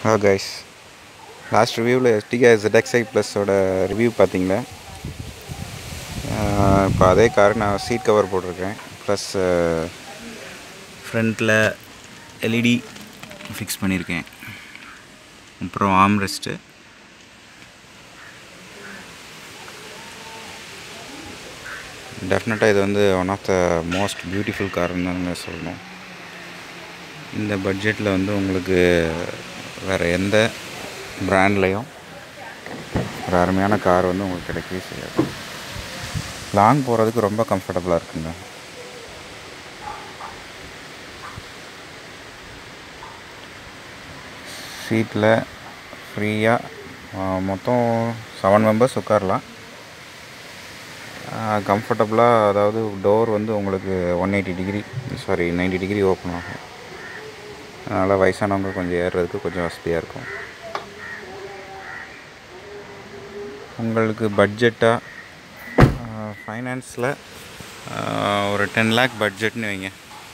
hello guys last ரிவ்யூவில் STK ZXi ப்ளஸோட review பார்த்தீங்களா இப்போ அதே கார் நான் சீட் கவர் போட்டிருக்கேன் ப்ளஸ் ஃப்ரண்ட்டில் எல்இடி ஃபிக்ஸ் பண்ணியிருக்கேன் அப்புறம் ஆர்ம் ரெஸ்ட்டு டெஃபினட்டாக இது வந்து one of the most beautiful கார்னு தான் சொல்லணும் இந்த பட்ஜெட்டில் வந்து உங்களுக்கு வேறு எந்த பிராண்ட்லேயும் ஒரு அருமையான கார் வந்து உங்களுக்கு கிடைக்கவே செய்யாது லாங் போகிறதுக்கு ரொம்ப கம்ஃபர்டபுளாக இருக்குங்க சீட்டில் ஃப்ரீயாக மொத்தம் செவன் மெம்பர்ஸ் உட்காரலாம் கம்ஃபர்டபுளாக அதாவது டோர் வந்து உங்களுக்கு one eighty degree sorry ninety degree open ஆகும் அதனால் வயசானவங்க கொஞ்சம் ஏறுறதுக்கு கொஞ்சம் வசதியாக இருக்கும் உங்களுக்கு பட்ஜெட்டாக ஃபைனான்ஸில் ஒரு டென் லேக் பட்ஜெட்னு வைங்க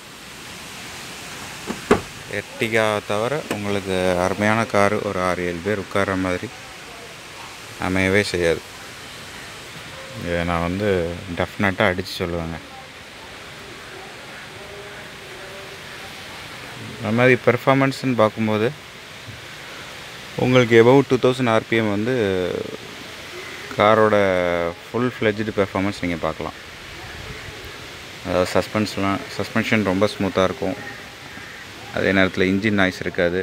எர்டிகா தவிர உங்களுக்கு அருமையான காரு ஒரு ஆறு ஏழு பேர் உட்கார்ற மாதிரி அமையவே செய்யாது இதை நான் வந்து டெஃபினட்டாக அடித்து சொல்லுவேங்க அது மாதிரி பெர்ஃபார்மன்ஸ்னு பார்க்கும்போது உங்களுக்கு எபவ் டூ தௌசண்ட் ஆர்பிஎம் வந்து காரோட ஃபுல் ஃப்ளெஜ்டு பெர்ஃபார்மன்ஸ் நீங்கள் பார்க்கலாம் அதாவது சஸ்பென்ஸ்லாம் சஸ்பென்ஷன் ரொம்ப ஸ்மூத்தாக இருக்கும் அதே நேரத்தில் இன்ஜின் நாய்ஸ் இருக்காது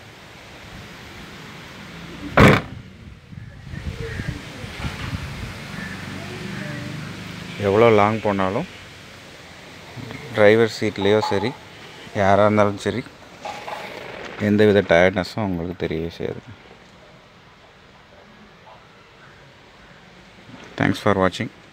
எவ்வளோ லாங் போனாலும் டிரைவர் சீட்லேயோ சரி யாராக இருந்தாலும் சரி எந்த வித டயர்ட்னஸும் உங்களுக்கு தெரியவே செய்யாது தேங்க்ஸ் ஃபார் வாட்சிங்